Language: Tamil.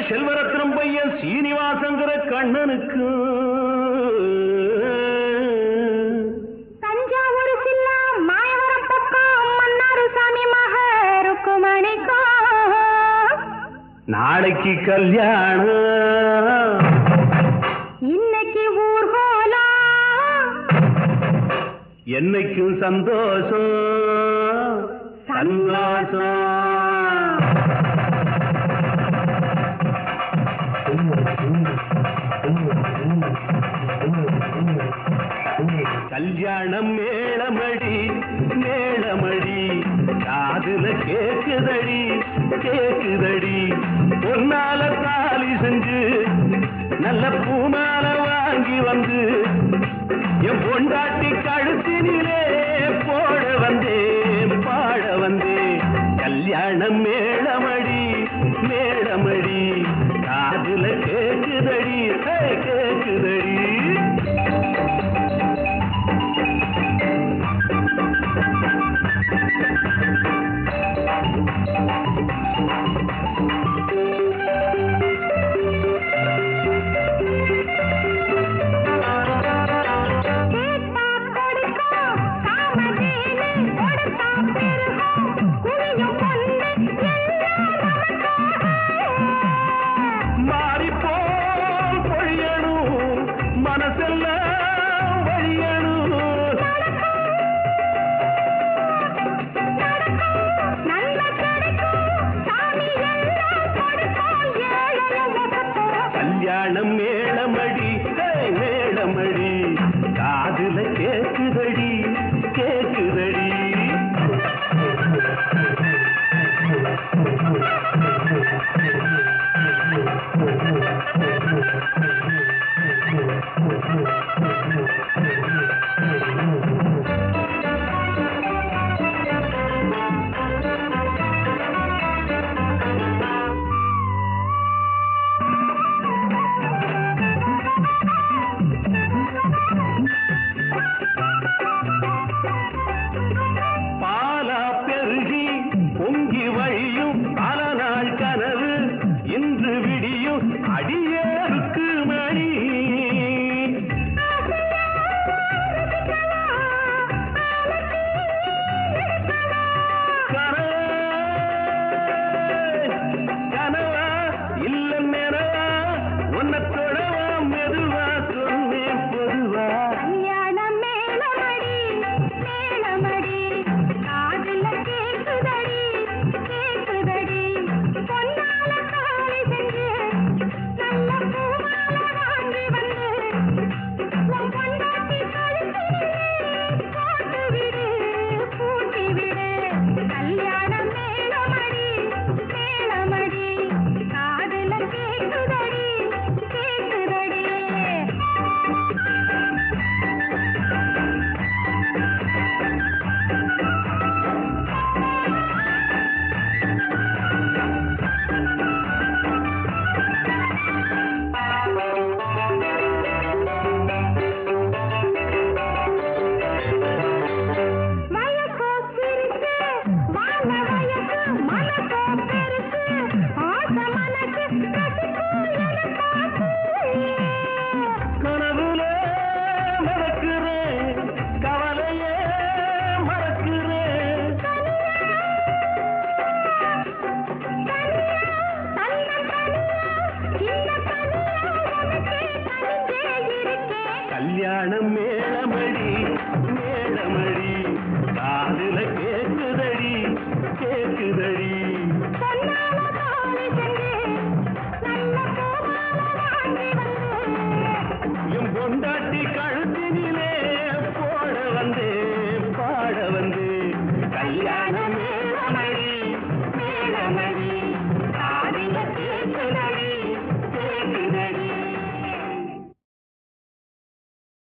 செல்வரத்னம் பையன் சீனிவாசங்கிற கண்ணனுக்கு தஞ்சாவூர் சில்லா மாயவரம் பக்கம் மன்னாரு சாமி மக ருக்குமணிக்கோ நாளைக்கு கல்யாணம் இன்னைக்கு ஊர்கோலா என்னைக்கும் சந்தோஷம் சந்தோஷம் கல்யாணம் மேளமடி மேளமடி காதுல கேக்குதடி கேக்குதடி பொன்னால தாலி செஞ்சு நல்ல பூமால வாங்கி வந்து என் பொண்டாட்டி கழுத்தினிலே போட வந்தேன் பாட வந்தேன் கல்யாணம் மேளமடி மேளமடி காதுல கேக்குதடி ஹே, கேக்குதடி கேட்டா கொடுக்கும் காமதேனு கொடுத்தா பெருகும் குவியும் பொண்ணு எல்லாம் நமக்காக மாறிப்போல் பொழியணும் மனசெல்லாம் வழியணும் நல்ல கிடைக்கும் சாமி எல்லாம் கொடுக்கும் ஏழைய முகத்தோம் கல்யாணம் மேளமடி ஹே, மேளமடி காதுல கேக்குதடி கேக்குதடி பாலா பெருகி பொங்கி வழியும் பல நாள் கனவு இன்று விடியும் அடியேருக்கு மணி கனவு, கனவா இல்ல நிறவா உன்னை தொடவா மெதுவா சொன்னேன் பொதுவா கல்யாணம் மேளமடி மேளமடி காதுல கேக்குதடி கேக்குதடி பொன்னால காலை செஞ்சு நல்ல பூமால வாங்கி வந்து உன் பொண்டாட்டி கழுத்திலே போட்டு விடு பூட்டி விடு கல்யாணம் மேளமடி மேளமடி காதுல கேக்குதடி கேக்குதடி வயசோ சிரிச்சு வாழ வயசு மனசோ பெருசு ஆசை மனசு ரசிக்கும் என பார்த்து கனவுல மறக்கிறேன் கவலையே மறக்கிறேன் கல்யாணம் மேளமடி